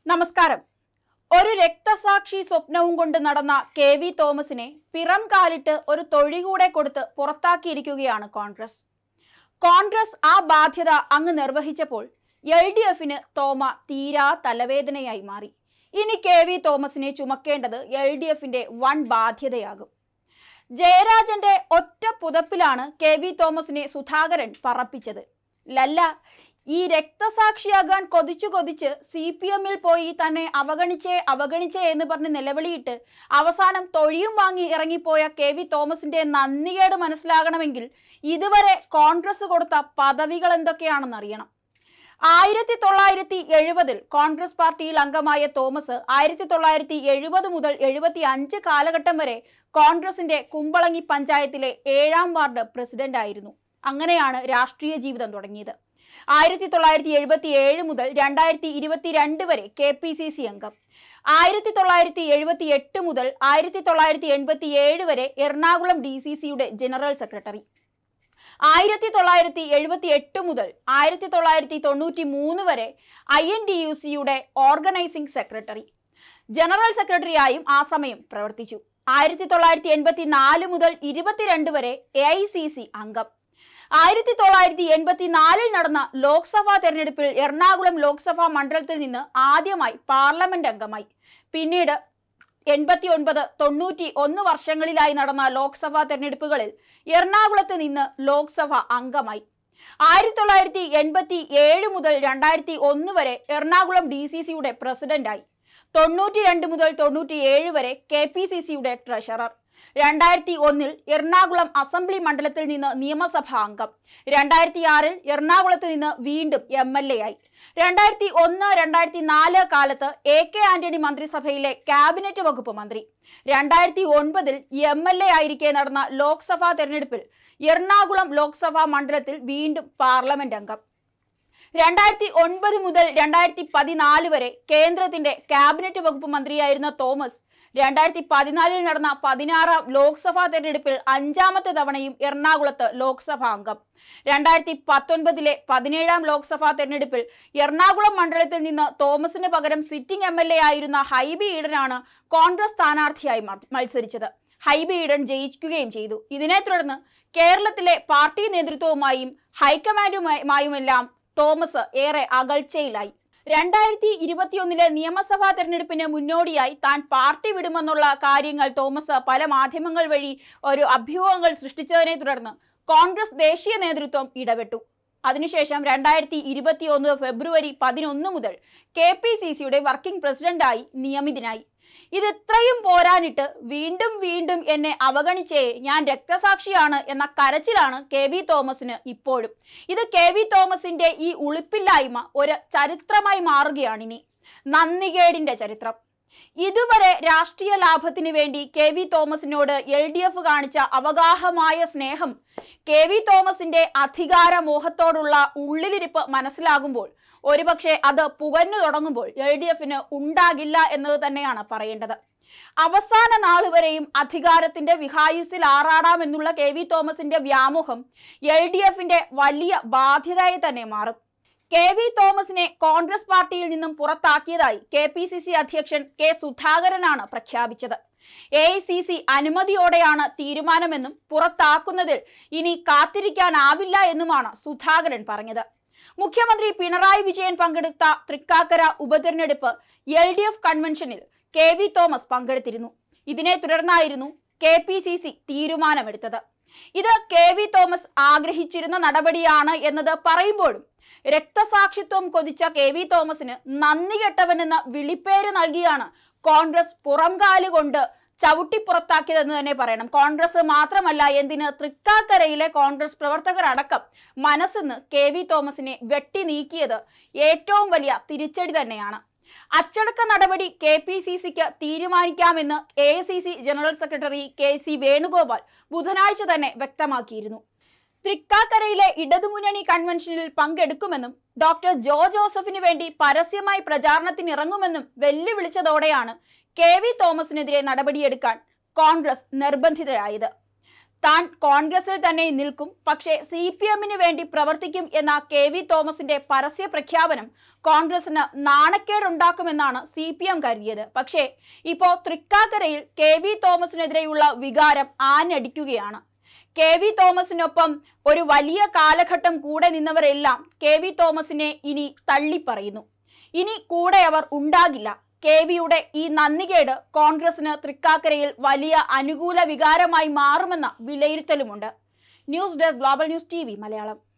നമസ്കാരം ഒരു രക്തസാക്ഷി സ്വപ്നവും കൊണ്ട് നടന്ന കെ വി തോമസിനെ പിറം കാലിട്ട് ഒരു തൊഴി കൂടെ കൊടുത്ത് പുറത്താക്കിയിരിക്കുകയാണ് കോൺഗ്രസ് കോൺഗ്രസ് ആ ബാധ്യത അങ്ങ് നിർവഹിച്ചപ്പോൾ എൽ ഡി എഫിന് തോമ തീരാ തലവേദനയായി മാറി ഇനി കെ വി തോമസിനെ ചുമക്കേണ്ടത് എൽ ഡി എഫിന്റെ വൻ ബാധ്യതയാകും ജയരാജന്റെ ഒറ്റ പുതപ്പിലാണ് കെ വി തോമസിനെ സുധാകരൻ പറപ്പിച്ചത് ലല്ല ഈ രക്തസാക്ഷിയാകാൻ കൊതിച്ചു കൊതിച്ച് സി പി എമ്മിൽ പോയി തന്നെ അവഗണിച്ചേ അവഗണിച്ചേ എന്ന് പറഞ്ഞ് നിലവിളിയിട്ട് അവസാനം തൊഴിയും വാങ്ങി ഇറങ്ങിപ്പോയ കെ വി തോമസിന്റെ നന്ദികേട് മനസ്സിലാകണമെങ്കിൽ ഇതുവരെ കോൺഗ്രസ് കൊടുത്ത പദവികൾ എന്തൊക്കെയാണെന്ന് അറിയണം ആയിരത്തി തൊള്ളായിരത്തി എഴുപതിൽ കോൺഗ്രസ് പാർട്ടിയിൽ അംഗമായ തോമസ് ആയിരത്തി തൊള്ളായിരത്തി എഴുപത് മുതൽ എഴുപത്തി അഞ്ച് കാലഘട്ടം വരെ കോൺഗ്രസിന്റെ കുമ്പളങ്ങി പഞ്ചായത്തിലെ ഏഴാം വാർഡ് പ്രസിഡന്റ് ആയിരുന്നു അങ്ങനെയാണ് രാഷ്ട്രീയ ജീവിതം തുടങ്ങിയത് ആയിരത്തി തൊള്ളായിരത്തി എഴുപത്തി ഏഴ് മുതൽ രണ്ടായിരത്തി ഇരുപത്തിരണ്ട് വരെ കെ പി സി സി അംഗം ആയിരത്തി തൊള്ളായിരത്തി എഴുപത്തി എട്ട് മുതൽ ആയിരത്തി തൊള്ളായിരത്തി എൺപത്തി ഏഴ് വരെ എറണാകുളം ഡി സി സിയുടെ ജനറൽ സെക്രട്ടറി ആയിരത്തി തൊള്ളായിരത്തി എഴുപത്തി എട്ട് മുതൽ ആയിരത്തി തൊള്ളായിരത്തി തൊണ്ണൂറ്റി മൂന്ന് വരെ ഐ എൻ ഡി യു സിയുടെ ഓർഗനൈസിംഗ് സെക്രട്ടറി ജനറൽ സെക്രട്ടറിയായും ആ സമയം പ്രവർത്തിച്ചു ആയിരത്തി തൊള്ളായിരത്തി എൺപത്തി നാല് മുതൽ ഇരുപത്തിരണ്ട് വരെ എ ഐ സി സി അംഗം ആയിരത്തി തൊള്ളായിരത്തി എൺപത്തി നാലിൽ നടന്ന ലോക്സഭാ തെരഞ്ഞെടുപ്പിൽ എറണാകുളം ലോക്സഭാ മണ്ഡലത്തിൽ നിന്ന് ആദ്യമായി പാർലമെന്റ് അംഗമായി പിന്നീട് എൺപത്തി ഒൻപത് തൊണ്ണൂറ്റി ഒന്ന് വർഷങ്ങളിലായി നടന്ന ലോക്സഭാ തെരഞ്ഞെടുപ്പുകളിൽ എറണാകുളത്ത് നിന്ന് ലോക്സഭ അംഗമായി ആയിരത്തി തൊള്ളായിരത്തി എൺപത്തി ഏഴ് മുതൽ രണ്ടായിരത്തി ഒന്ന് വരെ എറണാകുളം ഡി സി സിയുടെ പ്രസിഡന്റായി തൊണ്ണൂറ്റി രണ്ട് മുതൽ തൊണ്ണൂറ്റി ഏഴ് വരെ കെ പി സി സിയുടെ ട്രഷറർ രണ്ടായിരത്തി ഒന്നിൽ എറണാകുളം അസംബ്ലി മണ്ഡലത്തിൽ നിന്ന് നിയമസഭാ അംഗം രണ്ടായിരത്തി ആറിൽ എറണാകുളത്ത് നിന്ന് വീണ്ടും എം എൽ എ ആയി രണ്ടായിരത്തി ഒന്ന് രണ്ടായിരത്തി നാല് കാലത്ത് എ കെ ആന്റണി മന്ത്രിസഭയിലെ ക്യാബിനറ്റ് വകുപ്പ് മന്ത്രി രണ്ടായിരത്തി ഒൻപതിൽ എം എൽ എ ആയിരിക്കെ നടന്ന ലോക്സഭാ തെരഞ്ഞെടുപ്പിൽ എറണാകുളം ലോക്സഭാ മണ്ഡലത്തിൽ വീണ്ടും പാർലമെന്റ് അംഗം രണ്ടായിരത്തി ഒൻപത് മുതൽ രണ്ടായിരത്തി പതിനാല് വരെ കേന്ദ്രത്തിന്റെ ക്യാബിനറ്റ് വകുപ്പ് മന്ത്രിയായിരുന്ന തോമസ് രണ്ടായിരത്തി പതിനാലിൽ നടന്ന പതിനാറാം ലോക്സഭാ തെരഞ്ഞെടുപ്പിൽ അഞ്ചാമത്തെ തവണയും എറണാകുളത്ത് ലോക്സഭാ അംഗം രണ്ടായിരത്തി പത്തൊൻപതിലെ പതിനേഴാം ലോക്സഭാ തെരഞ്ഞെടുപ്പിൽ എറണാകുളം മണ്ഡലത്തിൽ നിന്ന് തോമസിന് പകരം സിറ്റിംഗ് എം എൽ എ ആയിരുന്ന ഹൈബി ഈഡനാണ് കോൺഗ്രസ് സ്ഥാനാർത്ഥിയായി മ- മത്സരിച്ചത് ഹൈബി ഈഡൻ ജയിക്കുകയും ചെയ്തു ഇതിനെ തുടർന്ന് കേരളത്തിലെ പാർട്ടി നേതൃത്വവുമായും ഹൈക്കമാൻഡുമായുമെല്ലാം തോമസ് ഏറെ അകൽച്ചയിലായി രണ്ടായിരത്തി ഇരുപത്തിയൊന്നിലെ നിയമസഭാ തെരഞ്ഞെടുപ്പിന് മുന്നോടിയായി താൻ പാർട്ടി വിടുമെന്നുള്ള കാര്യങ്ങൾ തോമസ് പല മാധ്യമങ്ങൾ വഴി ഒരു അഭ്യൂഹങ്ങൾ സൃഷ്ടിച്ചതിനെ തുടർന്ന് കോൺഗ്രസ് ദേശീയ നേതൃത്വം ഇടപെട്ടു അതിനുശേഷം രണ്ടായിരത്തി ഇരുപത്തിയൊന്ന് ഫെബ്രുവരി പതിനൊന്ന് മുതൽ കെ പി സി സിയുടെ വർക്കിംഗ് പ്രസിഡന്റായി നിയമിതനായി ഇത് ഇത്രയും പോരാനിട്ട് വീണ്ടും വീണ്ടും എന്നെ അവഗണിച്ചേ ഞാൻ രക്തസാക്ഷിയാണ് എന്ന കരച്ചിലാണ് കെ വി തോമസിന് ഇപ്പോഴും ഇത് കെ വി തോമസിന്റെ ഈ ഉളിപ്പില്ലായ്മ ഒരു ചരിത്രമായി മാറുകയാണിനി നന്ദികേടിന്റെ ചരിത്രം ഇതുവരെ രാഷ്ട്രീയ ലാഭത്തിന് വേണ്ടി കെ വി തോമസിനോട് എൽ ഡി എഫ് കാണിച്ച അവഗാഹമായ സ്നേഹം കെ വി തോമസിന്റെ അധികാര മോഹത്തോടുള്ള ഉള്ളിലിരിപ്പ് മനസ്സിലാകുമ്പോൾ ഒരുപക്ഷെ അത് പുകഞ്ഞു തുടങ്ങുമ്പോൾ എൽ ഡി എഫിന് ഉണ്ടാകില്ല എന്നത് തന്നെയാണ് പറയേണ്ടത് അവസാന നാളുവരെയും അധികാരത്തിന്റെ വിഹായുസിൽ ആറാടാമെന്നുള്ള കെ വി തോമസിന്റെ വ്യാമോഹം എൽ ഡി എഫിന്റെ വലിയ ബാധ്യതയായി തന്നെ മാറും കെ വി തോമസിനെ കോൺഗ്രസ് പാർട്ടിയിൽ നിന്നും പുറത്താക്കിയതായി കെ പി സി സി അധ്യക്ഷൻ കെ സുധാകരനാണ് പ്രഖ്യാപിച്ചത് എ ഐ സി സി അനുമതിയോടെയാണ് തീരുമാനമെന്നും പുറത്താക്കുന്നതിൽ ഇനി കാത്തിരിക്കാനാവില്ല എന്നുമാണ് സുധാകരൻ പറഞ്ഞത് മുഖ്യമന്ത്രി പിണറായി വിജയൻ പങ്കെടുത്ത തൃക്കാക്കര ഉപതെരഞ്ഞെടുപ്പ് എൽ ഡി എഫ് കൺവെൻഷനിൽ കെ വി തോമസ് പങ്കെടുത്തിരുന്നു ഇതിനെ തുടർന്നായിരുന്നു കെ പി സി സി തീരുമാനമെടുത്തത് ഇത് കെ വി തോമസ് ആഗ്രഹിച്ചിരുന്ന നടപടിയാണ് എന്നത് പറയുമ്പോഴും രക്തസാക്ഷിത്വം കൊതിച്ച കെ വി തോമസിന് നന്ദി കെട്ടവനെന്ന വിളിപ്പേര് നൽകിയാണ് കോൺഗ്രസ് പുറംകാലുകൊണ്ട് ചവിട്ടി പുറത്താക്കിയതെന്ന് തന്നെ പറയണം കോൺഗ്രസ് മാത്രമല്ല എന്തിന് തൃക്കാക്കരയിലെ കോൺഗ്രസ് പ്രവർത്തകരടക്കം മനസ്സിന്ന് കെ വി തോമസിനെ വെട്ടി നീക്കിയത് ഏറ്റവും വലിയ തിരിച്ചടി തന്നെയാണ് അച്ചടക്ക നടപടി കെ പി സി സിക്ക് തീരുമാനിക്കാമെന്ന് A C C general secretary K C Venugopal ബുധനാഴ്ച തന്നെ വ്യക്തമാക്കിയിരുന്നു തൃക്കാക്കരയിലെ ഇടതുമുന്നണി കൺവെൻഷനിൽ പങ്കെടുക്കുമെന്നും ഡോക്ടർ ജോ ജോസഫിന് വേണ്ടി പരസ്യമായി പ്രചാരണത്തിനിറങ്ങുമെന്നും വെല്ലുവിളിച്ചതോടെയാണ് കെ വി തോമസിനെതിരെ നടപടിയെടുക്കാൻ കോൺഗ്രസ് നിർബന്ധിതരായത് താൻ കോൺഗ്രസിൽ തന്നെ നിൽക്കും പക്ഷേ സി പി എമ്മിന് വേണ്ടി പ്രവർത്തിക്കും എന്ന കെ വി തോമസിന്റെ പരസ്യ പ്രഖ്യാപനം കോൺഗ്രസിന് നാണക്കേടുണ്ടാക്കുമെന്നാണ് സി പി എം കരുതിയത് പക്ഷേ ഇപ്പോൾ തൃക്കാക്കരയിൽ കെ വി തോമസിനെതിരെയുള്ള വികാരം ആഞ്ഞടിക്കുകയാണ് കെ വി തോമസിനൊപ്പം ഒരു വലിയ കാലഘട്ടം കൂടെ നിന്നവരെല്ലാം കെ വി തോമസിനെ ഇനി തള്ളിപ്പറയുന്നു ഇനി കൂടെ അവർ ഉണ്ടാകില്ല കെ വിയുടെ ഈ നന്ദികേട് കോൺഗ്രസിന് തൃക്കാക്കരയിൽ വലിയ അനുകൂല വികാരമായി മാറുമെന്ന വിലയിരുത്തലുമുണ്ട് news desk global news T Malayalam